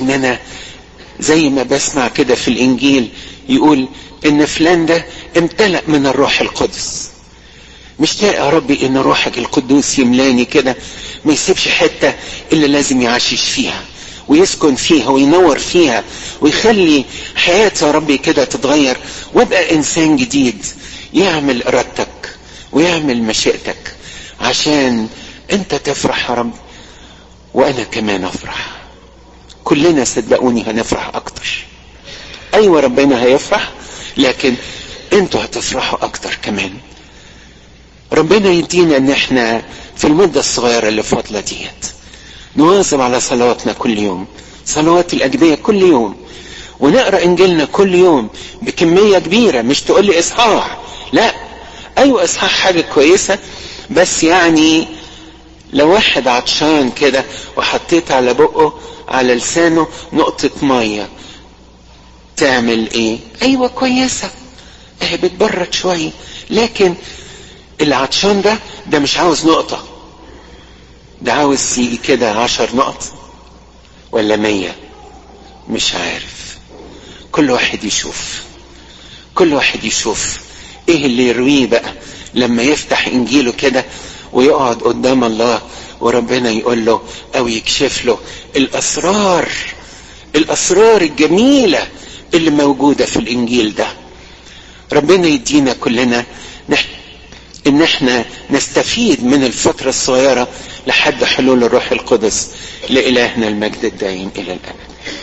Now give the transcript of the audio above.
ان انا زي ما بسمع كده في الانجيل يقول ان فلان ده امتلأ من الروح القدس مشتاق يا ربي ان روحك القدوس يملاني كده ما يسيبش حتة اللي لازم يعشش فيها ويسكن فيها وينور فيها ويخلي حياتي يا ربي كده تتغير وابقى انسان جديد يعمل ارادتك ويعمل مشيئتك عشان انت تفرح يا رب وانا كمان افرح كلنا صدقوني هنفرح اكتر ايوه ربنا هيفرح لكن انتوا هتفرحوا اكتر كمان ربنا يدينا ان احنا في المدة الصغيرة اللي فاضلة ديت نواظب على صلواتنا كل يوم صلوات الأجبية كل يوم ونقرأ إنجيلنا كل يوم بكمية كبيرة مش تقول لي إصحاح لا أيوة إصحاح حاجة كويسة بس يعني لو واحد عطشان كده وحطيت على بقه على لسانه نقطة مية تعمل ايه ايوه كويسة اهي بتبرد شوية لكن العطشان ده ده مش عاوز نقطة ده عاوز يجي كده عشر نقط ولا مية مش عارف كل واحد يشوف كل واحد يشوف ايه اللي يرويه بقى لما يفتح انجيله كده ويقعد قدام الله وربنا يقول له او يكشف له الاسرار الاسرار الجميلة اللي موجودة في الانجيل ده ربنا يدينا كلنا نحن ان احنا نستفيد من الفترة الصغيرة لحد حلول الروح القدس لإلهنا المجد الدائم الى الابد